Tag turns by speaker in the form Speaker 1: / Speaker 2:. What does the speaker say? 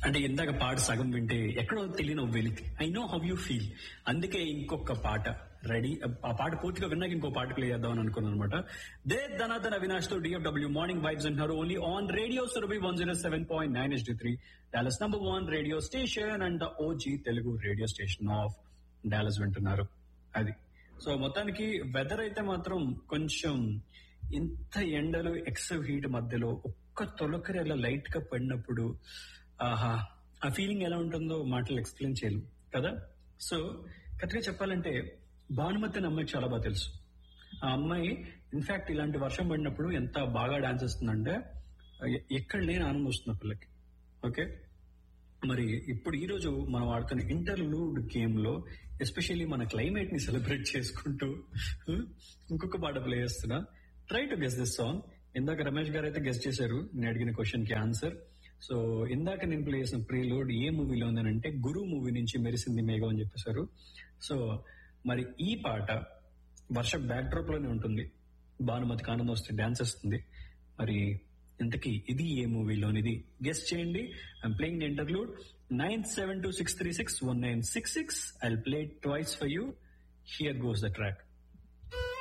Speaker 1: అంటే ఇందాక పాట సగం వింటే ఎక్కడో తెలియని వెలికి I know how you feel అందుకే ఇంకొక పాట రెడీ ఆ పాట పూర్తిగా విన్నాక ఇంకో పాట ప్లే చేద్దాం అని అనుకున్నాను అనమాట దే ధనాధన అవినాష్ తో డిఎఫ్డబ్ల్యూ మార్నింగ్ వైబ్స్ అంటున్నారు only on radio Surabhi one zero seven point nine S three Dallas number one radio station and the OG Telugu radio station of Dallas వింటున్నారు అది సో మొత్తానికి వెదర్ అయితే మాత్రం కొంచెం ఇంత ఎండలు ఎక్సెవ్ హీట్ మధ్యలో ఒక్క తొలకరి అలా లైట్ గా పడినప్పుడు ఆహా ఆ ఫీలింగ్ ఎలా ఉంటుందో మాటలు ఎక్స్ప్లెయిన్ చేయలేం కదా సో కరెక్ట్గా చెప్పాలంటే భానుమతి అనే అమ్మాయికి చాలా బాగా తెలుసు ఆ అమ్మాయి ఇన్ఫాక్ట్ ఇలాంటి వర్షం పడినప్పుడు ఎంత బాగా డాన్స్ చేస్తుందంటే ఎ- ఎక్కడ లేని ఆనందం వస్తుంది ఆ పిల్లకి ఓకే మరి ఇప్పుడు ఈ రోజు మనం ఆడుతున్న ఇంటర్లూడ్ గేమ్ లో ఎస్పెషల్లీ మన క్లైమేట్ ని సెలబ్రేట్ చేసుకుంటూ huh, ఇంకొక పాట ప్లే చేస్తున్నా try to guess this song ఇందాక రమేష్ గారు అయితే గెస్ట్ చేశారు నేను అడిగిన క్వశ్చన్ కి ఆన్సర్ సో ఇందాక నేను ప్లే చేసిన ప్రీలోడ్ ఏ మూవీలో ఉందనంటే గురు మూవీ నుంచి మెరిసింది మేఘం అని చెప్పేశారు సో మరి ఈ పాట వర్ష బ్యాక్ డ్రాప్ లోనే ఉంటుంది భానుమతికి ఆనందం వస్తే డాన్స్ వస్తుంది మరి ఇంతకీ ఇది ఏ మూవీలోనిది గెస్ట్ చేయండి I'm playing interlude nine seven two six three six one nine six six I play twice for you here goes the track